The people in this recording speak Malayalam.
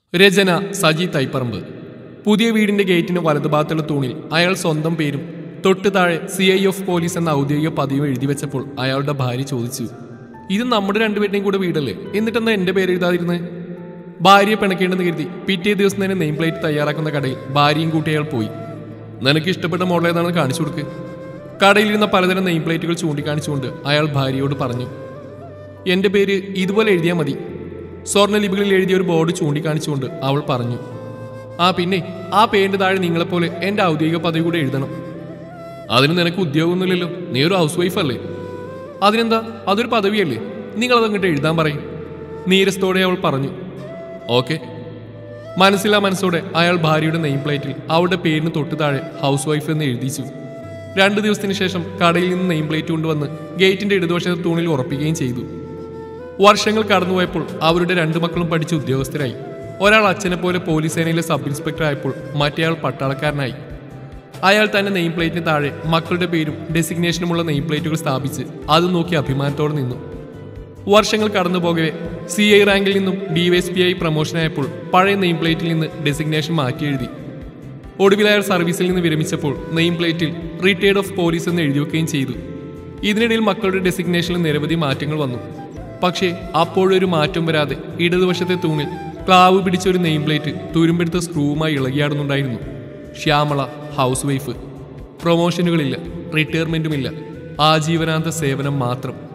രചന സജി തൈപ്പറമ്പ് പുതിയ വീടിന്റെ ഗേറ്റിന് വലതുഭാഗത്തുള്ള തൂണിൽ അയാൾ സ്വന്തം പേരും തൊട്ട് താഴെ സി ഐ എഫ് പോലീസ് എന്ന ഔദ്യോഗിക പദവിയും എഴുതി വെച്ചപ്പോൾ അയാളുടെ ഭാര്യ ചോദിച്ചു ഇത് നമ്മുടെ രണ്ടുപേരുടെയും കൂടെ വീടല്ലേ എന്നിട്ടെന്താ എന്റെ പേര് എഴുതാതിരുന്നത് ഭാര്യയെ പിണക്കേണ്ടെന്ന് കരുതി പിറ്റേ ദിവസം തന്നെ നെയിം പ്ലേറ്റ് തയ്യാറാക്കുന്ന കടയിൽ ഭാര്യയും കൂട്ടി അയാൾ പോയി നിനക്ക് ഇഷ്ടപ്പെട്ട മോഡൽ ഏതാണെന്ന് കാണിച്ചു കൊടുക്ക് കടയിലിരുന്ന പലതരം നെയിം പ്ലേറ്റുകൾ ചൂണ്ടിക്കാണിച്ചുകൊണ്ട് അയാൾ ഭാര്യയോട് പറഞ്ഞു എന്റെ പേര് ഇതുപോലെ എഴുതിയാൽ മതി സ്വർണ്ണലിപികളിൽ എഴുതിയ ഒരു ബോർഡ് ചൂണ്ടിക്കാണിച്ചുകൊണ്ട് അവൾ പറഞ്ഞു ആ പിന്നെ ആ പേരിന്റെ താഴെ നിങ്ങളെപ്പോലെ എന്റെ ഔദ്യോഗിക പദവി കൂടെ എഴുതണം അതിന് നിനക്ക് ഉദ്യോഗമൊന്നുമില്ലല്ലോ നീ ഒരു ഹൗസ് വൈഫ് അല്ലേ അതിനെന്താ അതൊരു പദവിയല്ലേ നിങ്ങളത് അങ്ങോട്ട് എഴുതാൻ പറയും നീരസത്തോടെ അവൾ പറഞ്ഞു ഓക്കെ മനസ്സിലാ മനസ്സോടെ അയാൾ ഭാര്യയുടെ നെയിം പ്ലേറ്റിൽ അവളുടെ പേരിന് തൊട്ടു താഴെ ഹൗസ് വൈഫ് എന്ന് എഴുതിച്ചു രണ്ടു ദിവസത്തിന് ശേഷം കടയിൽ നിന്ന് നെയിം പ്ലേറ്റ് കൊണ്ടുവന്ന് ഗേറ്റിന്റെ ഇടതുവശത്തെ തൂണിൽ ഉറപ്പിക്കുകയും ചെയ്തു വർഷങ്ങൾ കടന്നുപോയപ്പോൾ അവരുടെ രണ്ടു മക്കളും പഠിച്ച ഉദ്യോഗസ്ഥരായി ഒരാൾ അച്ഛനെ പോലെ പോലീസ് സേനയിലെ സബ് ഇൻസ്പെക്ടർ ആയപ്പോൾ മറ്റേയാൾ പട്ടാളക്കാരനായി അയാൾ തന്റെ നെയിം പ്ലേറ്റിന് താഴെ മക്കളുടെ പേരും ഡെസിഗ്നേഷനുമുള്ള നെയിം പ്ലേറ്റുകൾ സ്ഥാപിച്ച് അത് നോക്കി അഭിമാനത്തോടെ നിന്നു വർഷങ്ങൾ കടന്നു പോകവേ സി ഐ റാങ്കിൽ നിന്നും ഡിവൈഎസ്പി ആയി പ്രൊമോഷനായപ്പോൾ പഴയ നെയിം പ്ലേറ്റിൽ നിന്ന് ഡെസിഗ്നേഷൻ മാറ്റി എഴുതി ഒടുവിൽ അയാൾ സർവീസിൽ നിന്ന് വിരമിച്ചപ്പോൾ നെയിം പ്ലേറ്റിൽ റിട്ടയർഡ് ഓഫ് പോലീസ് എന്ന് എഴുതി വെക്കുകയും ചെയ്തു ഇതിനിടയിൽ മക്കളുടെ ഡെസിഗ്നേഷനിൽ നിരവധി മാറ്റങ്ങൾ വന്നു പക്ഷേ അപ്പോഴൊരു മാറ്റം വരാതെ ഇടതുവശത്തെ തൂണിൽ ക്ലാവ് പിടിച്ച ഒരു നെയിം പ്ലേറ്റ് തുരുമ്പെടുത്ത സ്ക്രൂവുമായി ഇളകിയാടുന്നുണ്ടായിരുന്നു ശ്യാമള ഹൗസ് വൈഫ് പ്രൊമോഷനുകളില്ല റിട്ടയർമെന്റുമില്ല ആജീവനാന്ത സേവനം മാത്രം